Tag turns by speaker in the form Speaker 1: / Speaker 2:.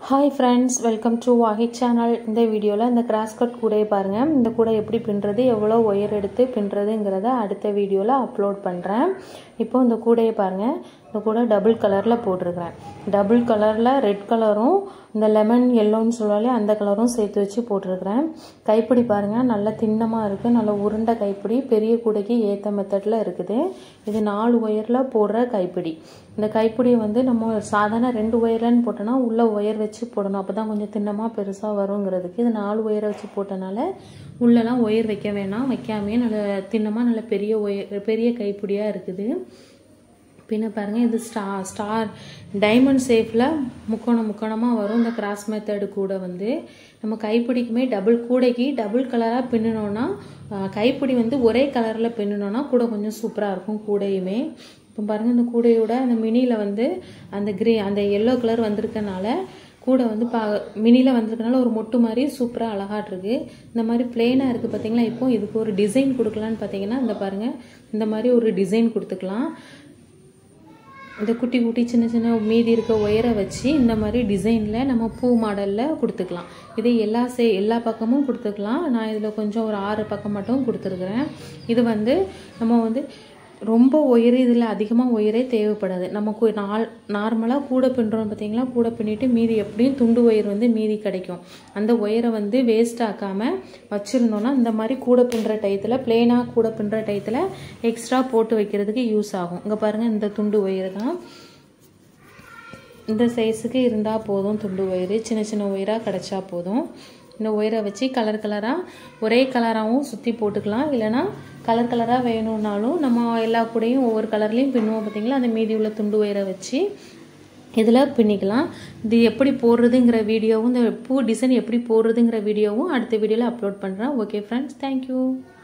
Speaker 1: hi friends welcome to வாஹி channel இந்த வீடியோவில் இந்த கிராஸ் கட் கூடையை பாருங்கள் இந்த கூடை எப்படி பின்னுறது எவ்வளோ ஒயர் எடுத்து பின்னுறதுங்கிறத அடுத்த வீடியோவில் அப்லோட் பண்ணுறேன் இப்போ இந்த கூடையை பாருங்கள் இந்த கூடை டபுள் கலரில் போட்டிருக்கிறேன் டபுள் கலரில் ரெட் கலரும் இந்த லெமன் எல்லோன்னு சொல்லுவாலே அந்த கலரும் சேர்த்து வச்சு போட்டிருக்கிறேன் கைப்பிடி பாருங்கள் நல்ல திண்ணமாக இருக்குது நல்ல உருண்டை கைப்பிடி பெரிய கூடைக்கு ஏற்ற மெத்தடில் இருக்குது இது நாலு ஒயரில் போடுற கைப்பிடி இந்த கைப்பிடியை வந்து நம்ம சாதாரண ரெண்டு ஒயர்லன்னு போட்டோன்னா உள்ளே ஒயர் வச்சு போடணும் அப்போ தான் கொஞ்சம் திண்ணமாக பெருசாக வருங்கிறதுக்கு இது நாலு ஒயரை வச்சு போட்டனால உள்ளெல்லாம் ஒயர் வைக்க வேணாம் வைக்காமே நல்ல திண்ணமாக நல்ல பெரிய ஒயர் பெரிய கைப்பிடியாக இருக்குது பின்ன பாருங்கள் இது ஸ்டா ஸ்டார் டைமண்ட் ஷேப்பில் முக்கோணம் முக்கோணமாக வரும் இந்த கிராஸ் மெத்தடு கூட வந்து நம்ம கைப்பிடிக்குமே டபுள் கூடைக்கு டபுள் கலராக பின்னணுன்னா கைப்பிடி வந்து ஒரே கலரில் பின்னணுன்னா கூட கொஞ்சம் சூப்பராக இருக்கும் கூடையுமே இப்போ பாருங்கள் இந்த கூடையோட அந்த மினியில் வந்து அந்த கிரீ அந்த எல்லோ கலர் வந்திருக்கனால கூட வந்து பா மினியில் வந்திருக்கனால ஒரு மொட்டு மாதிரி சூப்பராக அழகாட்ருக்கு இந்த மாதிரி பிளெயினாக இருக்குது பார்த்தீங்களா இப்போ இதுக்கு ஒரு டிசைன் கொடுக்கலான்னு பார்த்தீங்கன்னா இந்த பாருங்கள் இந்த மாதிரி ஒரு டிசைன் கொடுத்துக்கலாம் இந்த குட்டி குட்டி சின்ன சின்ன மீதி இருக்க ஒயரை வச்சு இந்த மாதிரி டிசைனில் நம்ம பூ மாடலில் கொடுத்துக்கலாம் இது எல்லா சே எல்லா பக்கமும் கொடுத்துக்கலாம் நான் இதில் கொஞ்சம் ஒரு ஆறு பக்கம் மட்டும் கொடுத்துருக்குறேன் இது வந்து நம்ம வந்து ரொம்ப ஒயரு இதில் அதிகமாக ஒயரே தேவைப்படாது நம்ம நாள் நார்மலாக கூட பின்னுறோம் பார்த்தீங்களா கூட பின்னிட்டு மீதி எப்படியும் துண்டு ஒயர் வந்து மீதி கிடைக்கும் அந்த ஒயரை வந்து வேஸ்ட் ஆக்காமல் வச்சுருந்தோன்னா இந்த மாதிரி கூட பின்னுற டயத்தில் பிளெயினாக கூட பின்னுற டயத்தில் எக்ஸ்ட்ரா போட்டு வைக்கிறதுக்கு யூஸ் ஆகும் இங்கே பாருங்கள் இந்த துண்டு ஒயர் தான் இந்த சைஸுக்கு இருந்தால் போதும் துண்டு ஒயரு சின்ன சின்ன ஒயராக கிடச்சா போதும் இந்த ஒயரை வச்சு கலர் கலராக ஒரே கலராகவும் சுற்றி போட்டுக்கலாம் இல்லைனா கலர் கலராக வேணும்னாலும் நம்ம எல்லா கூடையும் ஒவ்வொரு கலர்லேயும் பின்னுவோம் பார்த்தீங்களா அந்த மீதி உள்ள துண்டு ஒயரை வச்சு இதில் பின்னிக்கலாம் இது எப்படி போடுறதுங்கிற வீடியோவும் இந்த பூ டிசைன் எப்படி போடுறதுங்கிற வீடியோவும் அடுத்த வீடியோவில் அப்லோட் பண்ணுறேன் ஓகே ஃப்ரெண்ட்ஸ் தேங்க்யூ